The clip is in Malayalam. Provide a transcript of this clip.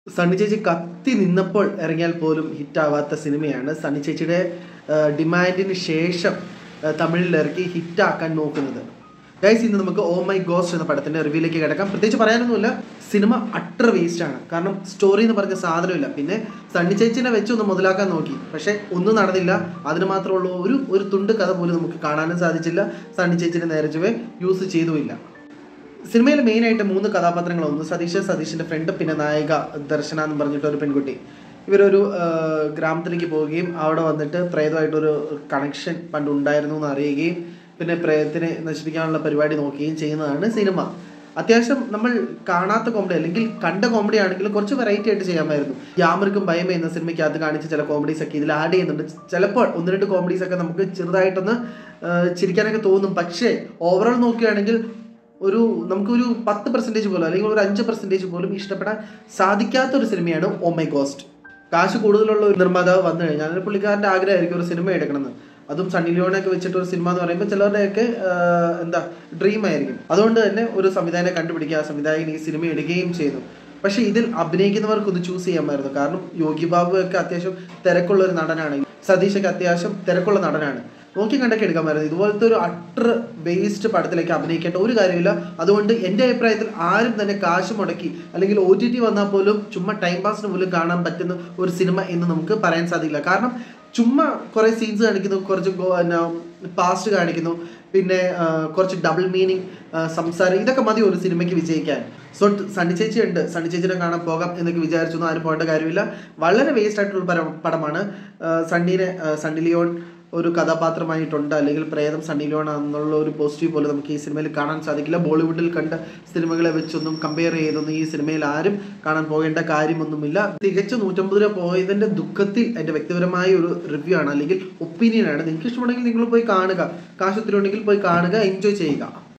സണ്ണി ചേച്ചി കത്തി നിന്നപ്പോൾ ഇറങ്ങിയാൽ പോലും ഹിറ്റാവാത്ത സിനിമയാണ് സണ്ണി ചേച്ചിയുടെ ഡിമാൻഡിന് ശേഷം ആ, തമിഴിൽ ഇറക്കി ഹിറ്റാക്കാൻ നോക്കുന്നത് ഗൈസ് ഇന്ന് നമുക്ക് ഓ മൈ ഗോസ്റ്റ് എന്ന പടത്തിന്റെ റിവ്യൂലേക്ക് കിടക്കാം പ്രത്യേകിച്ച് പറയാനൊന്നുമില്ല സിനിമ അട്ടർ വേസ്റ്റ് ആണ് കാരണം സ്റ്റോറി എന്ന് പറഞ്ഞ സാധനമില്ല പിന്നെ സണ്ണി ചേച്ചിനെ വെച്ച് ഒന്ന് മുതലാക്കാൻ നോക്കി പക്ഷെ ഒന്നും നടന്നില്ല അതിന് മാത്രമുള്ള ഒരു ഒരു തുണ്ട് കഥ പോലും നമുക്ക് കാണാനും സാധിച്ചില്ല സണ്ണി ചേച്ചിനെ നേരെ ചൊവ്വേ യൂസ് ചെയ്തുമില്ല സിനിമയിൽ മെയിൻ ആയിട്ട് മൂന്ന് കഥാപാത്രങ്ങൾ ഒന്ന് സതീഷ് സതീഷിന്റെ ഫ്രണ്ട് പിന്നെ നായിക ദർശന എന്ന് പറഞ്ഞിട്ട് ഒരു പെൺകുട്ടി ഇവരൊരു ആ, ഗ്രാമത്തിലേക്ക് പോവുകയും അവിടെ വന്നിട്ട് പ്രേതമായിട്ടൊരു കണക്ഷൻ പണ്ട് ഉണ്ടായിരുന്നു എന്ന് അറിയുകയും പിന്നെ പ്രേതത്തിനെ നശിപ്പിക്കാനുള്ള പരിപാടി നോക്കുകയും ചെയ്യുന്നതാണ് സിനിമ അത്യാവശ്യം നമ്മൾ കാണാത്ത കോമഡി അല്ലെങ്കിൽ കണ്ട കോമഡി ആണെങ്കിലും കുറച്ച് വെറൈറ്റി ആയിട്ട് ചെയ്യാമായിരുന്നു യാമർക്കും ഭയമേ എന്ന സിനിമയ്ക്കകത്ത് കാണിച്ച ചില കോമഡീസ് ഒക്കെ ഇതിൽ ആഡ് ചെയ്യുന്നുണ്ട് ചിലപ്പോൾ ഒന്ന് രണ്ട് കോമഡീസ് ഒക്കെ നമുക്ക് ചെറുതായിട്ടൊന്ന് ആ, ചിരിക്കാനൊക്കെ തോന്നും പക്ഷേ ഓവറോൾ നോക്കുകയാണെങ്കിൽ ഒരു നമുക്കൊരു പത്ത് പെർസെൻറ്റേജ് പോലും അല്ലെങ്കിൽ ഒരു അഞ്ച് പെർസെൻറ്റേജ് പോലും ഇഷ്ടപ്പെടാൻ സാധിക്കാത്ത ഒരു സിനിമയാണ് ഓ മൈ ഗോസ്റ്റ് കാശ് കൂടുതലുള്ള ഒരു നിർമ്മാതാവ് വന്നു കഴിഞ്ഞാൽ പുള്ളിക്കാരൻ്റെ ആഗ്രഹമായിരിക്കും ഒരു സിനിമ എടുക്കണമെന്ന് അതും സണ്ണി ലിയോണൊക്കെ വെച്ചിട്ട് ഒരു സിനിമ എന്ന് പറയുമ്പോൾ ചിലരുടെയൊക്കെ ആഹ്, എന്താ ഡ്രീം ആയിരിക്കും അതുകൊണ്ട് തന്നെ ഒരു സംവിധായകനെ കണ്ടുപിടിക്കുക ആ സംവിധായകൻ ഈ സിനിമ എടുക്കുകയും ചെയ്തു പക്ഷേ ഇതിൽ അഭിനയിക്കുന്നവർക്ക് ഒന്ന് ചൂസ് ചെയ്യാമായിരുന്നു കാരണം യോഗി ബാബു ഒക്കെ അത്യാവശ്യം തിരക്കുള്ള ഒരു നടനാണ് സതീഷൊക്കെ അത്യാവശ്യം തിരക്കുള്ള നടനാണ് നോക്കി കണ്ടൊക്കെ എടുക്കാമായിരുന്നു ഇതുപോലത്തെ ഒരു അട്ടർ വേസ്റ്റ് പടത്തിലേക്ക് അഭിനയിക്കേണ്ട ഒരു കാര്യമില്ല അതുകൊണ്ട് എൻ്റെ അഭിപ്രായത്തിൽ ആരും തന്നെ കാശ് മുടക്കി അല്ലെങ്കിൽ ഒ ടി ടി വന്നാൽ പോലും ചുമ്മാ ടൈം പാസിന് പോലും കാണാൻ പറ്റുന്ന ഒരു സിനിമ എന്ന് നമുക്ക് പറയാൻ സാധിക്കില്ല കാരണം ചുമ്മാ കുറേ സീൻസ് കാണിക്കുന്നു കുറച്ച് പാസ്റ്റ് കാണിക്കുന്നു പിന്നെ ആ, കുറച്ച് ഡബിൾ മീനിങ് സംസാരം ഇതൊക്കെ മതി ഒരു സിനിമയ്ക്ക് വിജയിക്കാൻ സോ സണ്ണി ചേച്ചി ഉണ്ട് സണ്ണി ചേച്ചിനെ കാണാൻ പോകാം എന്നൊക്കെ വിചാരിച്ചൊന്നും ആരും പോകേണ്ട കാര്യമില്ല വളരെ വേസ്റ്റ് ആയിട്ടുള്ള പരം- പടമാണ് ആ, സണ്ണീനെ ആ, സണ്ണി ലിയോൺ ഒരു കഥാപാത്രമായിട്ടുണ്ട് അല്ലെങ്കിൽ പ്രേതം സണ്ണി ലിയോൺ എന്നുള്ള ഒരു പോസിറ്റീവ് പോലും നമുക്ക് ഈ സിനിമയിൽ കാണാൻ സാധിക്കില്ല ബോളിവുഡിൽ കണ്ട സിനിമകളെ വെച്ചൊന്നും കമ്പയർ ചെയ്തൊന്നും ഈ സിനിമയിൽ ആരും കാണാൻ പോകേണ്ട കാര്യമൊന്നുമില്ല തികച്ച നൂറ്റമ്പത് രൂപ പോയതിന്റെ ദുഃഖത്തിൽ എൻ്റെ വ്യക്തിപരമായ ഒരു റിവ്യൂ ആണ് അല്ലെങ്കിൽ ഒപ്പീനിയൻ ആണ് നിങ്ങൾക്ക് ഇഷ്ടമുണ്ടെങ്കിൽ നിങ്ങൾ പോയി കാണുക കാശ് ഒത്തിരി ഉണ്ടെങ്കിൽ പോയി കാണുക എൻജോയ് ചെയ്യുക